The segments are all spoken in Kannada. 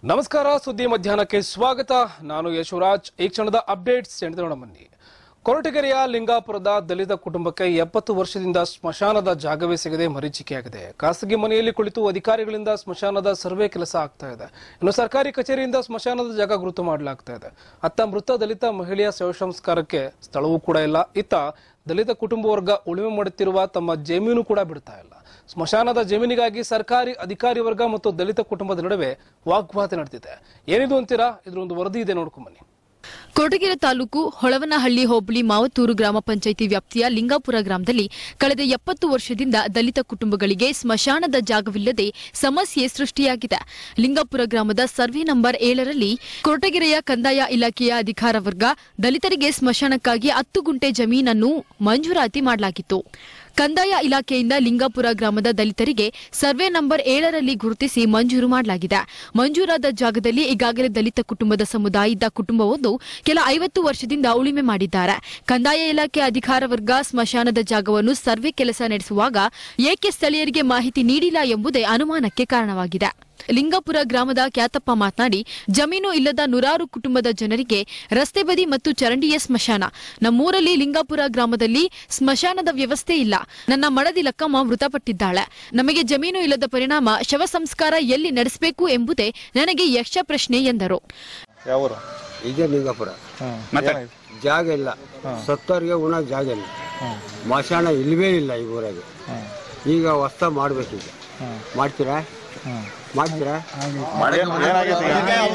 ನಮಸ್ಕಾರ ಸುದ್ದಿ ಮಧ್ಯಾಹ್ನಕ್ಕೆ ಸ್ವಾಗತ ನಾನು ಯಶವರಾಜ್ ಈ ಕ್ಷಣದ ಅಪ್ಡೇಟ್ಸ್ ನೋಡೋಣ ಬನ್ನಿ ಕೊರಟಗೆರೆಯ ಲಿಂಗಾಪುರದ ದಲಿತ ಕುಟುಂಬಕ್ಕೆ ಎಪ್ಪತ್ತು ವರ್ಷದಿಂದ ಸ್ಮಶಾನದ ಜಾಗವೇ ಸಿಗದೆ ಮರೀಚಿಕೆಯಾಗಿದೆ ಖಾಸಗಿ ಮನೆಯಲ್ಲಿ ಕುಳಿತು ಅಧಿಕಾರಿಗಳಿಂದ ಸ್ಮಶಾನದ ಸರ್ವೆ ಕೆಲಸ ಆಗ್ತಾ ಇದೆ ಇನ್ನು ಸರ್ಕಾರಿ ಕಚೇರಿಯಿಂದ ಸ್ಮಶಾನದ ಜಾಗ ಗುರುತು ಮಾಡಲಾಗ್ತಾ ಇದೆ ಅತ್ತ ಮೃತ ದಲಿತ ಮಹಿಳೆಯ ಶವ ಸಂಸ್ಕಾರಕ್ಕೆ ಸ್ಥಳವೂ ಕೂಡ ಇಲ್ಲ ಇತ್ತ ದಲಿತ ಕುಟುಂಬ ವರ್ಗ ಉಳುಮೆ ಮಾಡುತ್ತಿರುವ ತಮ್ಮ ಜಮೀನು ಕೂಡ ಬಿಡ್ತಾ ಇಲ್ಲ ಸ್ಮಶಾನದ ಜಮೀನಿಗಾಗಿ ಸರ್ಕಾರಿ ಅಧಿಕಾರಿ ವರ್ಗ ಮತ್ತು ದಲಿತ ಕುಟುಂಬದ ನಡುವೆ ವಾಗ್ವಾದ ನಡೆದಿದೆ ಏನಿದು ಅಂತೀರಾ ಇದ್ರ ಒಂದು ವರದಿ ಇದೆ ನೋಡ್ಕೊಂಡ್ ಬನ್ನಿ ಕೊರಟಗೆರೆ ತಾಲೂಕು ಹೊಳವನಹಳ್ಳಿ ಹೋಬಳಿ ಮಾವತ್ತೂರು ಗ್ರಾಮ ಪಂಚಾಯಿತಿ ವ್ಯಾಪ್ತಿಯ ಲಿಂಗಾಪುರ ಗ್ರಾಮದಲ್ಲಿ ಕಳೆದ ಎಪ್ಪತ್ತು ವರ್ಷದಿಂದ ದಲಿತ ಕುಟುಂಬಗಳಿಗೆ ಸ್ಮಶಾನದ ಜಾಗವಿಲ್ಲದೆ ಸಮಸ್ಯೆ ಸೃಷ್ಟಿಯಾಗಿದೆ ಲಿಂಗಾಪುರ ಗ್ರಾಮದ ಸರ್ವೆ ನಂಬರ್ ಏಳರಲ್ಲಿ ಕೊರಟಗೆರೆಯ ಕಂದಾಯ ಇಲಾಖೆಯ ಅಧಿಕಾರ ವರ್ಗ ದಲಿತರಿಗೆ ಸ್ಮಶಾನಕ್ಕಾಗಿ ಹತ್ತು ಗುಂಟೆ ಜಮೀನನ್ನು ಮಂಜೂರಾತಿ ಮಾಡಲಾಗಿತ್ತು ಕಂದಾಯ ಇಲಾಖೆಯಿಂದ ಲಿಂಗಾಪುರ ಗ್ರಾಮದ ದಲಿತರಿಗೆ ಸರ್ವೆ ನಂಬರ್ ಏಳರಲ್ಲಿ ಗುರುತಿಸಿ ಮಂಜೂರು ಮಾಡಲಾಗಿದೆ ಮಂಜೂರಾದ ಜಾಗದಲ್ಲಿ ಈಗಾಗಲೇ ದಲಿತ ಕುಟುಂಬದ ಸಮುದಾಯದ ಕುಟುಂಬವೊಂದು ಕೆಲ ಐವತ್ತು ವರ್ಷದಿಂದ ಉಳಿಮೆ ಮಾಡಿದ್ದಾರೆ ಕಂದಾಯ ಇಲಾಖೆ ಅಧಿಕಾರ ವರ್ಗ ಸ್ಮಶಾನದ ಜಾಗವನ್ನು ಸರ್ವೆ ಕೆಲಸ ನಡೆಸುವಾಗ ಏಕೆ ಸ್ಥಳೀಯರಿಗೆ ಮಾಹಿತಿ ನೀಡಿಲ್ಲ ಎಂಬುದೇ ಅನುಮಾನಕ್ಕೆ ಕಾರಣವಾಗಿದೆ ಲಿಂಗಾಪುರ ಗ್ರಾಮದ ಖ್ಯಾತಪ್ಪ ಮಾತನಾಡಿ ಜಮೀನು ಇಲ್ಲದ ನೂರಾರು ಕುಟುಂಬದ ಜನರಿಗೆ ರಸ್ತೆ ಬದಿ ಮತ್ತು ಚರಂಡಿಯ ಸ್ಮಶಾನ ನಮ್ಮೂರಲ್ಲಿ ಲಿಂಗಾಪುರ ಗ್ರಾಮದಲ್ಲಿ ಸ್ಮಶಾನದ ವ್ಯವಸ್ಥೆ ಇಲ್ಲ ನನ್ನ ಮಡದಿ ಲಕ್ಕಮ್ಮ ಮೃತಪಟ್ಟಿದ್ದಾಳೆ ನಮಗೆ ಜಮೀನು ಇಲ್ಲದ ಪರಿಣಾಮ ಶವ ಸಂಸ್ಕಾರ ಎಲ್ಲಿ ನಡೆಸಬೇಕು ಎಂಬುದೇ ನನಗೆ ಯಕ್ಷ ಪ್ರಶ್ನೆ ಎಂದರು ಯಾವೂರು ಇದೇ ಲಿಂಗಾಪುರ ಮತ್ತೆ ಜಾಗ ಇಲ್ಲ ಸತ್ತೋರಿಗೆ ಉಣ ಜಾಗ ಇಲ್ಲ ಮಶಾಣ ಇಲ್ವೇ ಇಲ್ಲ ಈ ಊರಾಗೆ ಈಗ ಹೊಸ್ತ ಮಾಡ್ಬೇಕೀಗ ಮಾಡ್ತೀರಾ ಮಾಡ್ತೀರಾ ಏನಾಗೈತೆ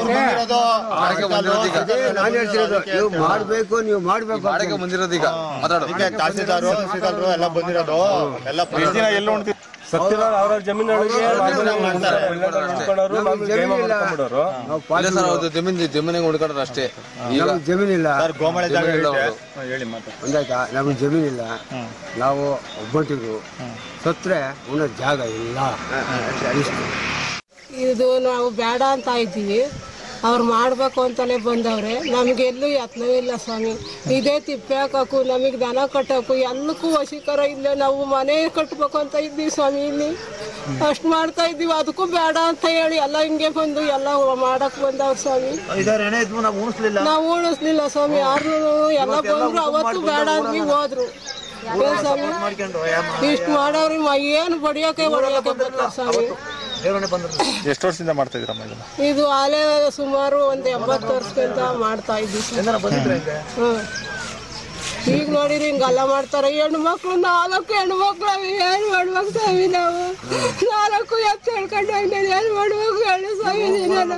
ಅದೇ ನಾನು ಹೇಳ್ತಿರೋದು ನೀವು ಮಾಡ್ಬೇಕು ನೀವು ಮಾಡ್ಬೇಕು ಅಂತ. ಬಂದಿರೋದೀಗ ಮಾತಾಡು ಅದಕ್ಕೆ ತಹಸೀಲ್ದಾರು ತಹಸೀಲ್ದಾರು ಎಲ್ಲ ಬಂದಿರೋದು ಎಲ್ಲ ಎಷ್ಟು ದಿನ ಎಲ್ಲ ಉಣ್ತಿ ಸತ್ತಿರೋರು ಅವ್ರ ಜಮೀನೊಳಗೆ ಉಳ್ಕೊಂಡವ್ರು ನಮ್ಗೆ ಜಮೀನ್ ಇಲ್ಲ. ಮಾಡ್ಕೊಂಡ್ಬಿಡೋರು ನಾವು ಇಲ್ಲ ಪಾಸ್ ಸರ್ ಅವ್ರದ್ದು ಜಮೀನ್ ಜಮೀನಿಗೆ ಹುಡ್ಕೊಂಡ್ರೆ ಅಷ್ಟೇ ಈಗ ನಮ್ಗೆ ಜಮೀನಿಲ್ಲ ಸರ್ ಗೋಮಳೆ ಜಾಗ ಜಮೀನು ಇಲ್ಲ ಐತೆ. ಅವ್ರು. ಹಾ, ಹೇಳಿ ಮಾತು ಒಂದಾಯ್ತಾ ನಮ್ಗೆ ಜಮೀನಿಲ್ಲ ನಾವು ಒಬ್ಬಂಟಿದ್ರು ಸತ್ರೆ ಉಣ ಜಾಗ ಇಲ್ಲ ಇಷ್ಟು ಇದು ನಾವು ಬೇಡ ಅಂತ ಇದ್ದೀವಿ ಅವ್ರು ಮಾಡಬೇಕು ಅಂತಲೇ ಬಂದವ್ರೆ ನಮಗೆಲ್ಲೂ ಯತ್ನವೂ ಇಲ್ಲ ಸ್ವಾಮಿ ಇದೇ ತಿಪ್ಪೆ ಹಾಕೋಕು ನಮಗೆ ದನ ಕಟ್ಟೋಕು ಎಲ್ಲಕ್ಕೂ ವಶೀಕರ ಇಲ್ಲೇ ನಾವು ಮನೆ ಕಟ್ಟಬೇಕು ಅಂತ ಇದ್ದೀವಿ ಸ್ವಾಮಿ ಇಲ್ಲಿ ಅಷ್ಟು ಮಾಡ್ತಾ ಇದ್ದೀವಿ ಅದಕ್ಕೂ ಬೇಡ ಅಂತ ಹೇಳಿ ಎಲ್ಲ ಹಿಂಗೆ ಬಂದು ಎಲ್ಲ ಮಾಡಕ್ ಬಂದವ್ರು ಸ್ವಾಮಿ ನಾವು ಉಣಿಸ್ಲಿಲ್ಲ ಸ್ವಾಮಿ ಯಾರು ಎಲ್ಲ ಬಂದ್ರು ಅವತ್ತು ಬೇಡ ಅಂದ್ವಿ ಹೋದ್ರು ಏನ್ ಸ್ವಾಮಿ ಇಷ್ಟು ಮಾಡವ್ರಿ ಮ- ಏನು ಬಡಿಯೋಕೆ ಹೊಡಿಯೋಕೆ ಬರ್ತಾರೆ ಸ್ವಾಮಿ ಎಷ್ಟು ವರ್ಷದಿಂದ ಮಾಡ್ತಾ ಇದ್ದೀರಮ್ಮ ಇದನ್ನ ಇದು ಆಲೆ ಸುಮಾರು ಒಂದು ಎಂಬತ್ತು ವರ್ಷದಿಂದ ಮಾಡ್ತಾ ಇದ್ವಿ ಸರ್. ಹ್ಮ್. ಈಗ ನೋಡಿರಿ ಹಿಂಗೆಲ್ಲ ಮಾಡ್ತಾರೆ ಹೆಣ್ಣು ಮಕ್ಳು ನಾಲ್ಕು ಹೆಣ್ಣು ಮಕ್ಳು ಏನ್ ಮಾಡ್ಬೇಕು ಸ್ವಾಮಿ ನಾವು ನಾಲ್ಕು ಎತ್ತು ಹೇಳ್ಕೊಂಡು ಹೋಗ್ತಾರೆ ಏನ್ ಮಾಡ್ಬೇಕು ಹೇಳಿ ಸ್ವಾಮಿ ನೀನೆಲ್ಲ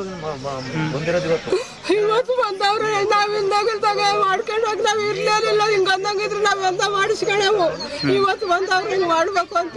ಇವತ್ತು ಬಂದವ್ರು ನಾವ್ ಹಿಂದಾಗಿಲ್ದಾಗ ಮಾಡ್ಕೊಂಡು ಹೋಗಿ ನಾವ್ ಇರ್ಲೇನಿಲ್ಲ ಹಿಂಗ ಅಂದಂಗಿದ್ರೆ ನಾವ್ ಎಂತ ಮಾಡಿಸ್ಕೊಳವು ಇವತ್ತು ಬಂದವ್ರು ಹಿಂಗ್ ಮಾಡ್ಬೇಕು ಅಂತ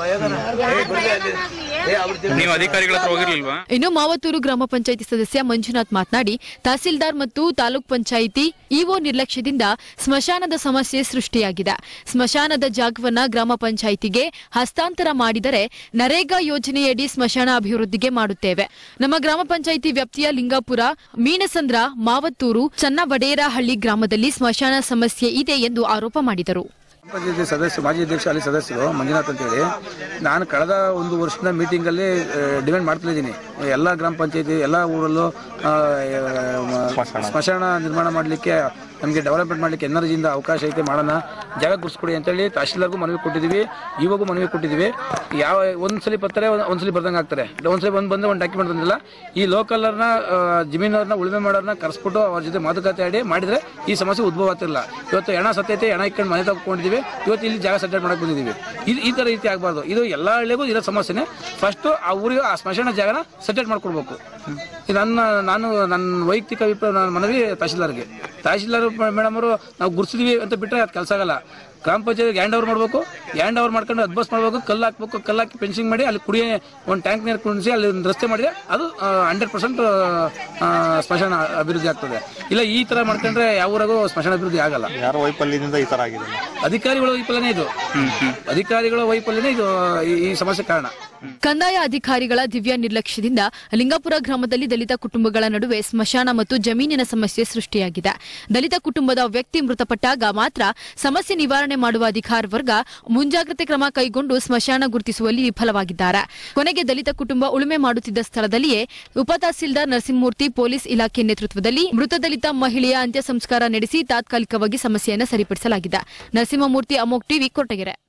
ನೀವು ಅಧಿಕಾರಿಗಳ ಹತ್ರ ಹೋಗಿರ್ಲಿಲ್ವಾ ಇನ್ನು ಮಾವತ್ತೂರು ಗ್ರಾಮ ಪಂಚಾಯಿತಿ ಸದಸ್ಯ ಮಂಜುನಾಥ್ ಮಾತನಾಡಿ ತಹಸೀಲ್ದಾರ್ ಮತ್ತು ತಾಲೂಕ್ ಪಂಚಾಯಿತಿ ಇಒ ನಿರ್ಲಕ್ಷ್ಯದಿಂದ ಸ್ಮಶಾನದ ಸಮಸ್ಯೆ ಸೃಷ್ಟಿಯಾಗಿದೆ ಸ್ಮಶಾನದ ಜಾಗವನ್ನ ಗ್ರಾಮ ಪಂಚಾಯಿತಿಗೆ ಹಸ್ತಾಂತರ ಮಾಡಿದರೆ ನರೇಗಾ ಯೋಜನೆಯಡಿ ಸ್ಮಶಾನ ಅಭಿವೃದ್ಧಿಗೆ ಮಾಡುತ್ತೇವೆ ನಮ್ಮ ಗ್ರಾಮ ಪಂಚಾಯಿತಿ ವ್ಯಾಪ್ತಿಯ ಲಿಂಗಾಪುರ ಮೀನಸಂದ್ರ ಮಾವತ್ತೂರು ಚನ್ನವಡೇರಹಳ್ಳಿ ಗ್ರಾಮದಲ್ಲಿ ಸ್ಮಶಾನ ಸಮಸ್ಯೆ ಇದೆ ಎಂದು ಆರೋಪ ಮಾಡಿದರು ಪಂಚಾಯತಿ ಸದಸ್ಯ ಮಾಜಿ ಅಧ್ಯಕ್ಷ ಅಲ್ಲಿ ಸದಸ್ಯರು ಮಂಜುನಾಥ್ ಅಂತೇಳಿ ನಾನು ಕಳೆದ ಒಂದು ವರ್ಷದ ಮೀಟಿಂಗಲ್ಲಿ ಡಿಮ್ಯಾಂಡ್ ಮಾಡ್ತಾ ಇದ್ದೀನಿ ಎಲ್ಲ ಗ್ರಾಮ ಪಂಚಾಯತಿ ಎಲ್ಲ ಊರಲ್ಲೂ ಆ, ಮ- ಸ್ಮಶಾನ ನಿರ್ಮಾಣ ಮಾಡಲಿಕ್ಕೆ ನಮಗೆ ಡೆವಲಪ್ಮೆಂಟ್ ಮಾಡಲಿಕ್ಕೆ ಎನರ್ಜಿಯಿಂದ ಅವಕಾಶ ಐತೆ ಮಾಡೋಣ ಜಾಗ ಗುರ್ಸ್ಕೊಡಿ ಅಂತೇಳಿ ತಹಶೀಲ್ದಾರ್ಗೂ ಮನವಿ ಕೊಟ್ಟಿದ್ದೀವಿ ಇವಾಗೂ ಮನವಿ ಕೊಟ್ಟಿದ್ದೀವಿ ಯಾವ ಒಂದ್ಸಲಿ ಬರ್ತಾರೆ ಒಂದ್- ಒಂದ್ಸಲಿ ಬರ್ದಂಗೆ ಆಗ್ತಾರೆ ಒಂದ್ಸಲಿ ಬಂದು ಬಂದ್ರೆ ಒಂದು ಡಾಕ್ಯುಮೆಂಟ್ ಬಂದಿಲ್ಲ ಈ ಲೋಕಲ್ನ ಜಮೀನವ್ರನ್ನ ಉಳುಮೆ ಮಾಡೋರನ್ನ ಕರೆಸ್ಬಿಟ್ಟು ಅವ್ರ ಜೊತೆ ಮಾತುಕತೆ ಆಡಿ ಮಾಡಿದ್ರೆ ಈ ಸಮಸ್ಯೆ ಉದ್ಭವ ಆಗ್ತಿರಲಿಲ್ಲ ಇವತ್ತು ಹೆಣ ಸತ್ತೈತೆ ಹೆಣ ಇಟ್ಕೊಂಡು ಮನೆ ತಗೊಂಡಿದ್ದೀವಿ ಇವತ್ತು ಇಲ್ಲಿ ಜಾಗ ಸೆಟಲ್ ಮಾಡಕ್ ಬಂದಿದ್ದೀವಿ ಇದು ಈ ಥರ ರೀತಿ ಆಗಬಾರ್ದು ಇದು ಎಲ್ಲ ಹಳ್ಳಿಗೂ ಇರೋ ಸಮಸ್ಯೆನೇ ಫಸ್ಟ್ ಆ ಊರಿಗೆ ಆ ಸ್ಮಶಾನ ಜಾಗನ ಸೆಟಲ್ ಮಾಡ್ಕೊಡ್ಬೇಕು ಇದು ನನ್ನ ನಾನು ನನ್ನ ವೈಯಕ್ತಿಕ ಅಭಿಪ್ರಾಯ ನನ್ನ ಮನವಿ ತಹಶೀಲ್ದಾರ್ಗೆ ತಹಶೀಲ್ದಾರ್ ಮೇಡಮ್ ಅವರು ನಾವು ಗುರ್ಸಿದ್ವಿ ಅಂತ ಬಿಟ್ಟರೆ ಅದು ಕೆಲಸ ಆಗಲ್ಲ ಗ್ರಾಮ ಪಂಚಾಯತ್ ಹ್ಯಾಂಡ್ ಓವರ್ ಮಾಡಬೇಕು ಹ್ಯಾಂಡ್ ಓವರ್ ಮಾಡ್ಕೊಂಡು ಅದ್ಬಸ್ ಮಾಡಬೇಕು ಕಲ್ಲು ಹಾಕ್ಬೇಕು ಕಲ್ಲು ಹಾಕಿ ಫೆನ್ಸಿಂಗ್ ಮಾಡಿ ಅಲ್ಲಿ ಕುಡಿಯೋ ಒಂದು ಟ್ಯಾಂಕ್ ನೀರು ಕುಣಿಸಿ ಅಲ್ಲಿ ಒಂದು ರಸ್ತೆ ಮಾಡಿದ್ರೆ ಅದು ಹಂಡ್ರೆಡ್ ಪರ್ಸೆಂಟ್ ಸ್ಮಶಾನ ಅಭಿವೃದ್ಧಿ ಆಗ್ತದೆ ಇಲ್ಲ ಈ ಥರ ಮಾಡ್ಕೊಂಡ್ರೆ ಯಾವ ಊರಾಗೂ ಸ್ಮಶಾನ ಅಭಿವೃದ್ಧಿ ಆಗಲ್ಲ ಯಾರ ವೈಫಲ್ಯದಿಂದ ಈ ತರ ಆಗಿದೆ ಅಧಿಕಾರಿಗಳ ವೈಫಲ್ಯನೇ ಇದು ಅಧಿಕಾರಿಗಳ ವೈಫಲ್ಯನೇ ಇದು ಈ- ಈ ಸಮಸ್ಯೆ ಕಾರಣ ಕಂದಾಯ ಅಧಿಕಾರಿಗಳ ದಿವ್ಯ ನಿರ್ಲಕ್ಷ್ಯದಿಂದ ಲಿಂಗಾಪುರ ಗ್ರಾಮದಲ್ಲಿ ದಲಿತ ಕುಟುಂಬಗಳ ನಡುವೆ ಸ್ಮಶಾನ ಮತ್ತು ಜಮೀನಿನ ಸಮಸ್ಯೆ ಸೃಷ್ಟಿಯಾಗಿದೆ ದಲಿತ ಕುಟುಂಬದ ವ್ಯಕ್ತಿ ಮೃತಪಟ್ಟಾಗ ಮಾತ್ರ ಸಮಸ್ಯೆ ನಿವಾರಣೆ ನಿರ್ವಹಣೆ ಮಾಡುವ ಅಧಿಕಾರ ವರ್ಗ ಮುಂಜಾಗ್ರತೆ ಕ್ರಮ ಕೈಗೊಂಡು ಸ್ಮಶಾನ ಗುರುತಿಸುವಲ್ಲಿ ವಿಫಲವಾಗಿದ್ದಾರೆ ಕೊನೆಗೆ ದಲಿತ ಕುಟುಂಬ ಉಳುಮೆ ಮಾಡುತ್ತಿದ್ದ ಸ್ಥಳದಲ್ಲಿಯೇ ಉಪ ತಹಸೀಲ್ದಾರ್ ನರಸಿಂಹಮೂರ್ತಿ ಪೊಲೀಸ್ ಇಲಾಖೆ ನೇತೃತ್ವದಲ್ಲಿ ಮೃತ ದಲಿತ ಮಹಿಳೆಯ ಅಂತ್ಯ ಸಂಸ್ಕಾರ ನಡೆಸಿ ತಾತ್ಕಾಲಿಕವಾಗಿ ಸಮಸ್ಯೆಯನ್ನು ಸರಿಪಡಿಸಲಾಗಿದೆ ನರಸಿಂಹಮೂರ್ತಿ ಅಮೋಕ್ ಟಿವಿ ಕೊರಟಗೆರೆ